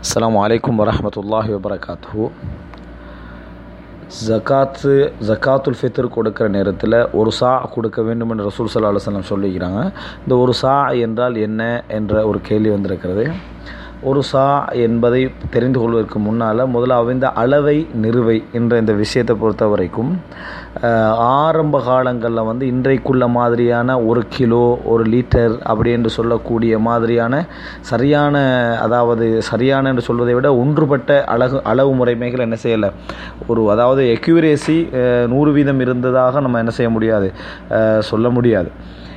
அஸ்ஸலாமு அலைக்கும் வரஹமத்துல்லாஹி வபரகாத்துஹு ஜக்காத்து ஜக்காத்துல் ஃபித்ர் கொடுக்குற நேரத்தில் ஒரு சா கொடுக்க வேண்டும் என்று ரசூல் சல்லா அலுவலம் சொல்லிக்கிறாங்க இந்த ஒரு சா என்றால் என்ன என்ற ஒரு கேள்வி வந்திருக்கிறது ஒரு சா என்பதை தெரிந்து கொள்வதற்கு முன்னால் முதல்ல இந்த அளவை நிறுவை என்ற இந்த விஷயத்தை பொறுத்த வரைக்கும் ஆரம்ப காலங்களில் வந்து இன்றைக்குள்ள மாதிரியான ஒரு கிலோ ஒரு லிட்டர் அப்படி என்று சொல்லக்கூடிய மாதிரியான சரியான அதாவது சரியான என்று சொல்வதை விட ஒன்றுபட்ட அழகு அளவு முறைமைகள் என்ன செய்யலை ஒரு அதாவது எக்யூரேசி நூறு வீதம் இருந்ததாக நம்ம என்ன செய்ய முடியாது சொல்ல முடியாது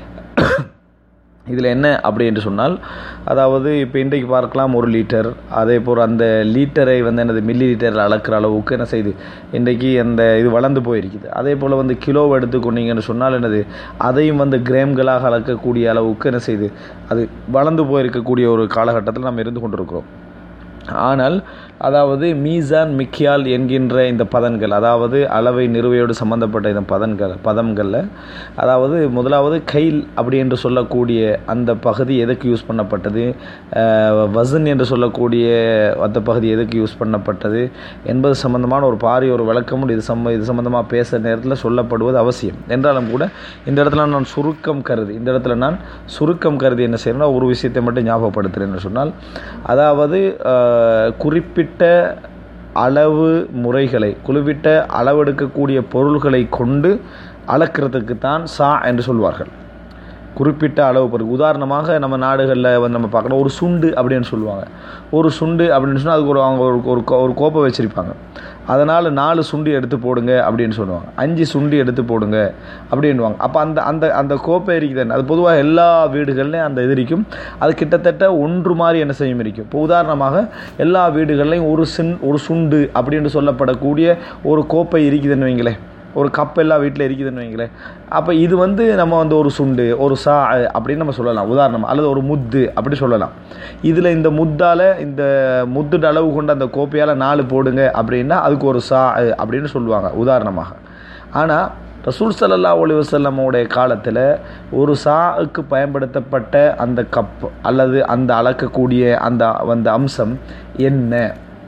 இதில் என்ன அப்படி என்று சொன்னால் அதாவது இப்போ இன்றைக்கு பார்க்கலாம் ஒரு லிட்டர் அதே போல் அந்த லீட்டரை வந்து என்னது மில்லி லிட்டரில் அளக்கிற அளவுக்கு என்ன செய்யுது இன்றைக்கி அந்த இது வளர்ந்து போயிருக்குது அதே போல் வந்து கிலோவை எடுத்துக்கொண்டீங்கன்னு சொன்னால் என்னது அதையும் வந்து கிராம்களாக அளக்கக்கூடிய அளவுக்கு என்ன செய்யுது அது வளர்ந்து போயிருக்கக்கூடிய ஒரு காலகட்டத்தில் நம்ம இருந்து கொண்டிருக்கிறோம் ஆனால் அதாவது மீசான் மிக்கியால் என்கின்ற இந்த பதன்கள் அதாவது அளவை நிறுவையோடு சம்பந்தப்பட்ட இந்த பதன்கள் பதம்களில் அதாவது முதலாவது கைல் அப்படி என்று சொல்லக்கூடிய அந்த பகுதி எதுக்கு யூஸ் பண்ணப்பட்டது வசன் என்று சொல்லக்கூடிய அந்த பகுதி எதுக்கு யூஸ் பண்ணப்பட்டது என்பது சம்பந்தமான ஒரு பாரிய ஒரு விளக்கமும் இது சம்ப இது சம்பந்தமாக பேசுகிற நேரத்தில் சொல்லப்படுவது அவசியம் என்றாலும் கூட இந்த இடத்துல நான் சுருக்கம் கருதி இந்த இடத்துல நான் சுருக்கம் கருதி என்ன செய்யணும்னா ஒரு விஷயத்தை மட்டும் ஞாபகப்படுத்துகிறேன் சொன்னால் அதாவது குறிப்பிட்ட அளவு முறைகளை குறிப்பிட்ட அளவெடுக்கக்கூடிய பொருள்களை கொண்டு அளக்கிறதுக்கு தான் சா என்று சொல்வார்கள் குறிப்பிட்ட அளவு பொருள் உதாரணமாக நம்ம நாடுகளில் வந்து நம்ம பார்க்கணும் ஒரு சுண்டு அப்படின்னு சொல்லுவாங்க ஒரு சுண்டு அப்படின்னு சொன்னால் அதுக்கு ஒரு அவங்க ஒரு ஒரு ஒரு கோப்பை வச்சுருப்பாங்க அதனால் நாலு சுண்டி எடுத்து போடுங்க அப்படின்னு சொல்லுவாங்க அஞ்சு சுண்டி எடுத்து போடுங்க அப்படின்வாங்க அப்போ அந்த அந்த அந்த கோப்பை இருக்குது அது பொதுவாக எல்லா வீடுகள்லையும் அந்த இது இருக்கும் அது கிட்டத்தட்ட ஒன்று மாதிரி என்ன செய்யும் இருக்கும் இப்போ உதாரணமாக எல்லா வீடுகள்லையும் ஒரு சின் ஒரு சுண்டு அப்படின்னு சொல்லப்படக்கூடிய ஒரு கோப்பை இருக்குதுன்னு வைங்களேன் ஒரு கப் எல்லா வீட்டில் இருக்குதுன்னு வைங்களேன் அப்போ இது வந்து நம்ம வந்து ஒரு சுண்டு ஒரு சா அப்படின்னு நம்ம சொல்லலாம் உதாரணம் அல்லது ஒரு முத்து அப்படி சொல்லலாம் இதில் இந்த முத்தால் இந்த முத்து அளவு கொண்ட அந்த கோப்பையால் நாலு போடுங்க அப்படின்னா அதுக்கு ஒரு சா அப்படின்னு சொல்லுவாங்க உதாரணமாக ஆனால் ரசூல் சல்லா ஒலி வசல்லமோடைய காலத்தில் ஒரு சாவுக்கு பயன்படுத்தப்பட்ட அந்த கப் அல்லது அந்த அளக்கக்கூடிய அந்த அந்த அம்சம் என்ன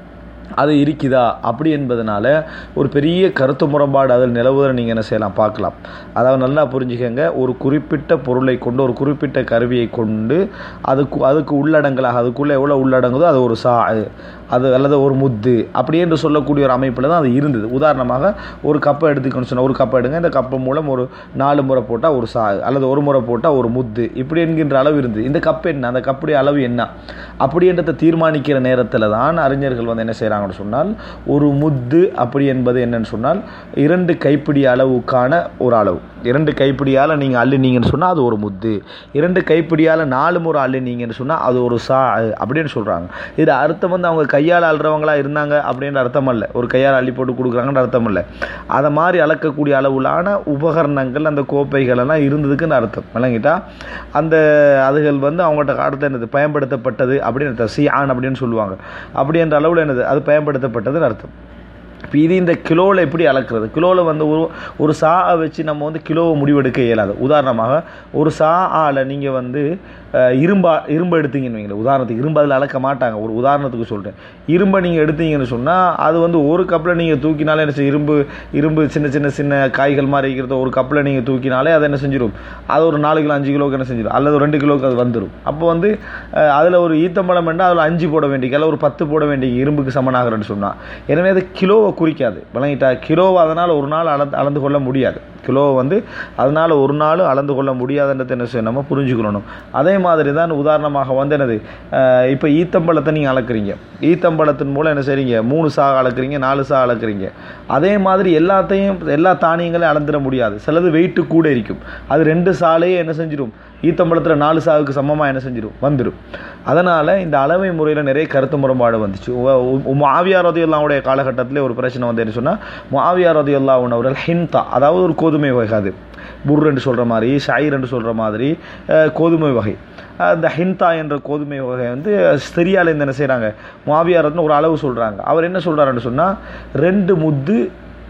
அது இருக்குதா அப்படி என்பதனால ஒரு பெரிய கருத்து முரண்பாடு அதில் நிலவுவதை நீங்கள் என்ன செய்யலாம் பார்க்கலாம் அதாவது நல்லா புரிஞ்சுக்கங்க ஒரு குறிப்பிட்ட பொருளை கொண்டு ஒரு குறிப்பிட்ட கருவியை கொண்டு அதுக்கு அதுக்கு உள்ளடங்கலாக அதுக்குள்ளே எவ்வளோ உள்ளடங்குதோ அது ஒரு சா அது அல்லது ஒரு முத்து அப்படி என்று சொல்லக்கூடிய ஒரு அமைப்பில் தான் அது இருந்தது உதாரணமாக ஒரு கப்பை எடுத்துக்கணும்னு சொன்னால் ஒரு கப்பை எடுங்க இந்த கப்பு மூலம் ஒரு நாலு முறை போட்டால் ஒரு சா அல்லது ஒரு முறை போட்டால் ஒரு முத்து இப்படி என்கின்ற அளவு இருந்தது இந்த கப்பு என்ன அந்த கப்புடைய அளவு என்ன அப்படின்றத தீர்மானிக்கிற நேரத்தில் தான் அறிஞர்கள் வந்து என்ன செய்கிறாங்கன்னு சொன்னால் ஒரு முத்து அப்படி என்பது என்னன்னு சொன்னால் இரண்டு கைப்பிடி அளவுக்கான ஒரு அளவு இரண்டு கைப்பிடியால் நீங்கள் அள்ளினீங்கன்னு சொன்னால் அது ஒரு முத்து இரண்டு கைப்பிடியால் நாலு முறை அள்ளினீங்கன்னு சொன்னால் அது ஒரு சா அப்படின்னு சொல்கிறாங்க இது அர்த்தம் வந்து அவங்க கையால் அள்ளுறவங்களா இருந்தாங்க அப்படின்ற அர்த்தம் இல்லை ஒரு கையால் அள்ளி போட்டு கொடுக்குறாங்கன்ற அர்த்தம் இல்லை அதை மாதிரி அளக்கக்கூடிய அளவிலான உபகரணங்கள் அந்த கோப்பைகள் எல்லாம் இருந்ததுக்குன்னு அர்த்தம் விளங்கிட்டா அந்த அதுகள் வந்து அவங்கள்ட்ட காலத்தில் என்னது பயன்படுத்தப்பட்டது அப்படின்னு சியான் அப்படின்னு சொல்லுவாங்க அப்படி என்ற அளவில் என்னது அது பயன்படுத்தப்பட்டதுன்னு அர்த்தம் இப்போ இது இந்த கிலோவில் எப்படி அளக்குறது கிலோவில் வந்து ஒரு ஒரு சாவை வச்சு நம்ம வந்து கிலோவை முடிவெடுக்க இயலாது உதாரணமாக ஒரு சா ஆல நீங்கள் வந்து இரும்பா இரும்பு எடுத்தீங்கன்னு வைங்களேன் உதாரணத்துக்கு இரும்பு அதில் அளக்க மாட்டாங்க ஒரு உதாரணத்துக்கு சொல்கிறேன் இரும்பை நீங்கள் எடுத்தீங்கன்னு சொன்னால் அது வந்து ஒரு கப்பில் நீங்கள் தூக்கினாலே என்ன செய்யும் இரும்பு இரும்பு சின்ன சின்ன சின்ன காய்கள் மாதிரி இருக்கிறத ஒரு கப்பில் நீங்கள் தூக்கினாலே அதை என்ன செஞ்சிடும் அது ஒரு நாலு கிலோ அஞ்சு கிலோக்கு என்ன செஞ்சிடும் அல்லது ரெண்டு கிலோக்கு அது வந்துடும் அப்போ வந்து அதில் ஒரு ஈத்தம்பழம் வேண்டாம் அதில் அஞ்சு போட வேண்டிய அல்ல ஒரு பத்து போட வேண்டிய இரும்புக்கு சமனாகிறன்னு சொன்னால் எனவே அது கிலோவை குறிக்காது விளங்கிட்டா கிலோவை அதனால் ஒரு நாள் அளந்து அளந்து கொள்ள முடியாது கிலோவை வந்து அதனால் ஒரு நாள் அளந்து கொள்ள முடியாதுன்றதை என்ன செய்யணும் நம்ம புரிஞ்சுக்கணும் அதே மாதிரி தான் உதாரணமாக வந்து என்னது இப்போ ஈத்தம்பழத்தை நீங்கள் அளக்குறீங்க ஈத்தம்பழத்தின் மூலம் என்ன செய்றீங்க மூணு சாக அளக்குறீங்க நாலு சாக அளக்குறீங்க அதே மாதிரி எல்லாத்தையும் எல்லா தானியங்களையும் அளந்துட முடியாது சிலது வெயிட்டு கூட இருக்கும் அது ரெண்டு சாலையே என்ன செஞ்சிடும் ஈத்தம்பழத்தில் நாலு சாவுக்கு சமமாக என்ன செஞ்சிடும் வந்துடும் அதனால் இந்த அளவை முறையில் நிறைய கருத்து முரண்பாடு வந்துச்சு மாவியார் ரதியுல்லாவுடைய காலகட்டத்தில் ஒரு பிரச்சனை வந்து என்ன சொன்னால் மாவியார் ரதியுல்லாவுன் அவர்கள் ஹின்தா அதாவது ஒரு கோதுமை வகை அது புர் என்று சொல்கிற மாதிரி ஷாயிர் என்று சொல்கிற மாதிரி கோதுமை வகை அந்த ஹின்தா என்ற கோதுமை வகை வந்து சிரியாவில் இந்த என்ன செய்கிறாங்க மாவியாரத்னு ஒரு அளவு சொல்கிறாங்க அவர் என்ன சொல்கிறாருன்னு சொன்னால் ரெண்டு முத்து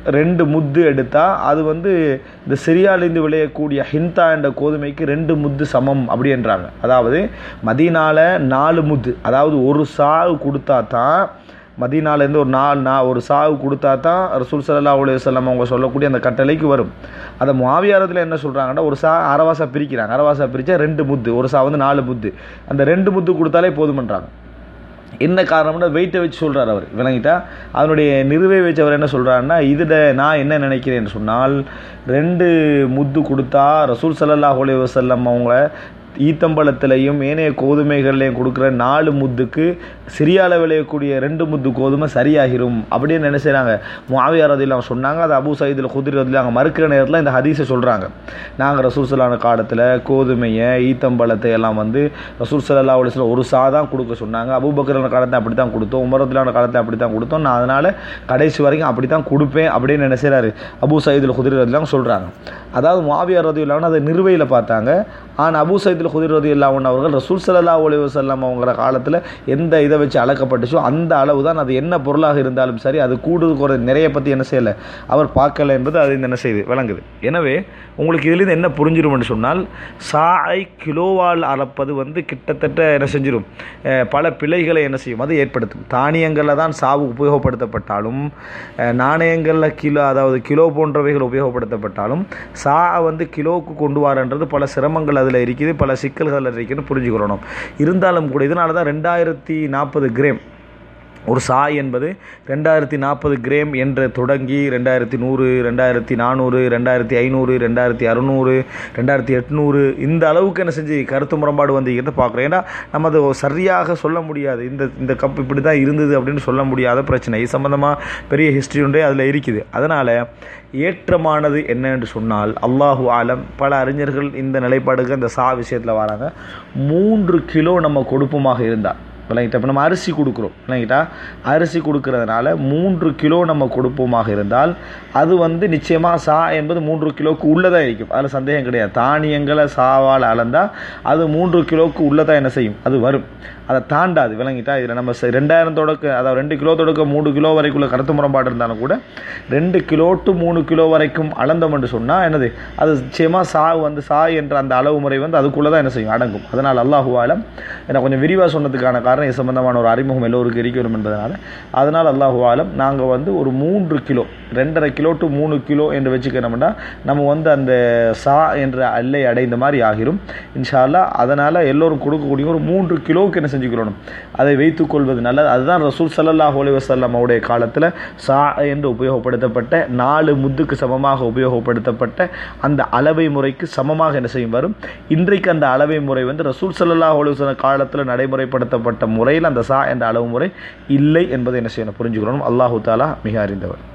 ரெண்டு முத்து எடுத்தால் அது வந்து இந்த சிரியாலேருந்து விளையக்கூடிய ஹிந்தா என்ற கோதுமைக்கு ரெண்டு முத்து சமம் அப்படின்றாங்க அதாவது மதீனால நாலு முத்து அதாவது ஒரு சாவு கொடுத்தா தான் மதீனாலேருந்து ஒரு நாலு நா ஒரு சாவு கொடுத்தா தான் ரசூல் சல்லா அலி வல்லம் அவங்க சொல்லக்கூடிய அந்த கட்டளைக்கு வரும் அதை மாவியாரத்தில் என்ன சொல்கிறாங்கன்னா ஒரு சா அரவாசா பிரிக்கிறாங்க அரவாசா பிரித்தா ரெண்டு முத்து ஒரு சா வந்து நாலு முத்து அந்த ரெண்டு முத்து கொடுத்தாலே போதுமன்றாங்க என்ன காரணம்னா வெயிட்டை வச்சு சொல்கிறார் அவர் விளங்கிட்டா அதனுடைய நிறுவை வச்சு அவர் என்ன சொல்கிறாருன்னா இதில் நான் என்ன நினைக்கிறேன்னு சொன்னால் ரெண்டு முத்து கொடுத்தா ரசூல் சல்லல்லாஹ் அலைஹி வஸல்லம் அவங்கள ஈத்தம்பழத்திலையும் ஏனைய கோதுமைகள்லையும் கொடுக்குற நாலு முத்துக்கு சிரியாவில் விளையக்கூடிய ரெண்டு முத்து கோதுமை சரியாகிரும் அப்படின்னு என்ன செய்கிறாங்க முஆவியார் ரதிலாம் சொன்னாங்க அது அபு சயீதில் குதிரை ரதில் அவங்க மறுக்கிற நேரத்தில் இந்த ஹதீஸை சொல்கிறாங்க நாங்கள் ரசூல் சலான காலத்தில் கோதுமையை ஈத்தம்பழத்தை எல்லாம் வந்து ரசூல் சல்லா அலிஸ்ல ஒரு சாதான் கொடுக்க சொன்னாங்க அபுபக்கரான காலத்தை அப்படி தான் கொடுத்தோம் உமரத்திலான காலத்தை அப்படி தான் கொடுத்தோம் நான் அதனால் கடைசி வரைக்கும் அப்படி தான் கொடுப்பேன் அப்படின்னு என்ன செய்கிறாரு அபு சயீதில் குதிரை ரதிலாம் சொல்கிறாங்க அதாவது முஆவியார் ரதி இல்லாமல் அதை நிறுவையில் பார்த்தாங்க ஆனால் அபு சைதில் குதிர் ரதி இல்லாமன் அவர்கள் ரசூல் சல்லா அலி வசல்லாம் அவங்கள காலத்தில் எந்த இதை வச்சு அளக்கப்பட்டுச்சோ அந்த அளவு தான் அது என்ன பொருளாக இருந்தாலும் சரி அது கூடு குறை நிறைய பற்றி என்ன செய்யலை அவர் பார்க்கல என்பது அது இந்த என்ன செய்யுது விளங்குது எனவே உங்களுக்கு இதுலேருந்து என்ன புரிஞ்சிரும்னு சொன்னால் சாய் கிலோவால் அளப்பது வந்து கிட்டத்தட்ட என்ன செஞ்சிடும் அஹ் பல பிழைகளை என்ன செய்யும் அது ஏற்படுத்தும் தானியங்களில் தான் சாவு உபயோகப்படுத்தப்பட்டாலும் அஹ் நாணயங்களில் கிலோ அதாவது கிலோ போன்றவைகள் உபயோகப்படுத்தப்பட்டாலும் சா வந்து கிலோவுக்கு கொண்டு வரன்றது பல சிரமங்கள் அதில் இருக்குது பல சிக்கல்கள் அதில் இருக்குன்னு புரிஞ்சுக்கிறணும் இருந்தாலும் கூட இதனால தான் ரெண்டாயிரத்தி நாற்பது கிராம் ஒரு சாய் என்பது ரெண்டாயிரத்தி நாற்பது கிராம் என்று தொடங்கி ரெண்டாயிரத்தி நூறு ரெண்டாயிரத்தி நானூறு ரெண்டாயிரத்தி ஐநூறு ரெண்டாயிரத்தி அறுநூறு ரெண்டாயிரத்தி எட்நூறு இந்த அளவுக்கு என்ன செஞ்சு கருத்து முரண்பாடு வந்துக்கிறத பார்க்குறோம் ஏன்னா நம்ம அதை சரியாக சொல்ல முடியாது இந்த இந்த கப் இப்படி தான் இருந்தது அப்படின்னு சொல்ல முடியாத பிரச்சனை இது சம்மந்தமாக பெரிய ஹிஸ்ட்ரி ஒன்றே அதில் இருக்குது அதனால் ஏற்றமானது என்ன என்று சொன்னால் அல்லாஹு ஆலம் பல அறிஞர்கள் இந்த நிலைப்பாடுக்கு அந்த சா விஷயத்தில் வராங்க மூன்று கிலோ நம்ம கொடுப்பமாக இருந்தால் விளங்கிட்டா இப்போ நம்ம அரிசி கொடுக்குறோம் விளங்கிட்டா அரிசி கொடுக்கறதுனால மூன்று கிலோ நம்ம கொடுப்போமாக இருந்தால் அது வந்து நிச்சயமாக சா என்பது மூன்று கிலோவுக்கு உள்ளதாக இருக்கும் அதில் சந்தேகம் கிடையாது தானியங்களை சாவால் அளந்தால் அது மூன்று கிலோவுக்கு உள்ளதாக என்ன செய்யும் அது வரும் அதை தாண்டாது விளங்கிட்டா இதில் நம்ம ச- ரெண்டாயிரம் தொடக்க அதாவது ரெண்டு கிலோ தொடக்க மூணு கிலோ வரைக்குள்ள கருத்து முரண்பாடு இருந்தாலும் கூட ரெண்டு கிலோ டு மூணு கிலோ வரைக்கும் அளந்தோம் என்று சொன்னால் என்னது அது நிச்சயமாக சா வந்து சா என்ற அந்த அளவு முறை வந்து அதுக்குள்ளே தான் என்ன செய்யும் அடங்கும் அதனால் அல்லாஹு ஆலம் எனக்கு கொஞ்சம் விரிவாக சொன்னதுக்கான காரணம் இது சம்பந்தமான ஒரு அறிமுகம் எல்லோருக்கும் இருக்கணும் என்பதனால அதனால் அல்லாஹு ஆலம் நாங்கள் வந்து ஒரு மூன்று கிலோ ரெண்டரை கிலோ டு மூணு கிலோ என்று வச்சுக்கிறோம்னா நம்ம வந்து அந்த சா என்ற எல்லை அடைந்த மாதிரி ஆகிரும் இன்ஷா அல்லாஹ் அதனால் எல்லோரும் கொடுக்கக்கூடிய ஒரு மூன்று கிலோவுக்கு என்ன செஞ்சுக்கிறோம் அதை வைத்துக்கொள்வது நல்லது அதுதான் ரசூல் ஸல்லல்லாஹு அலைஹி வஸல்லம் அவருடைய காலத்தில் சா என்று உபயோகப்படுத்தப்பட்ட நாலு முத்துக்கு சமமாக உபயோகப்படுத்தப்பட்ட அந்த அளவை முறைக்கு சமமாக என்ன செய்யும் வரும் இன்றைக்கு அந்த அளவை முறை வந்து ரசூல் ஸல்லல்லாஹு அலைஹி வஸல்லம் காலத்தில் நடைமுறைப்படுத்தப்பட்ட முறையில் அந்த சா என்ற அளவு முறை இல்லை என்பதை என்ன செய்யணும் புரிஞ்சுக்கிறோம் அல்லாஹு தாலா மிக அறிந்தவர்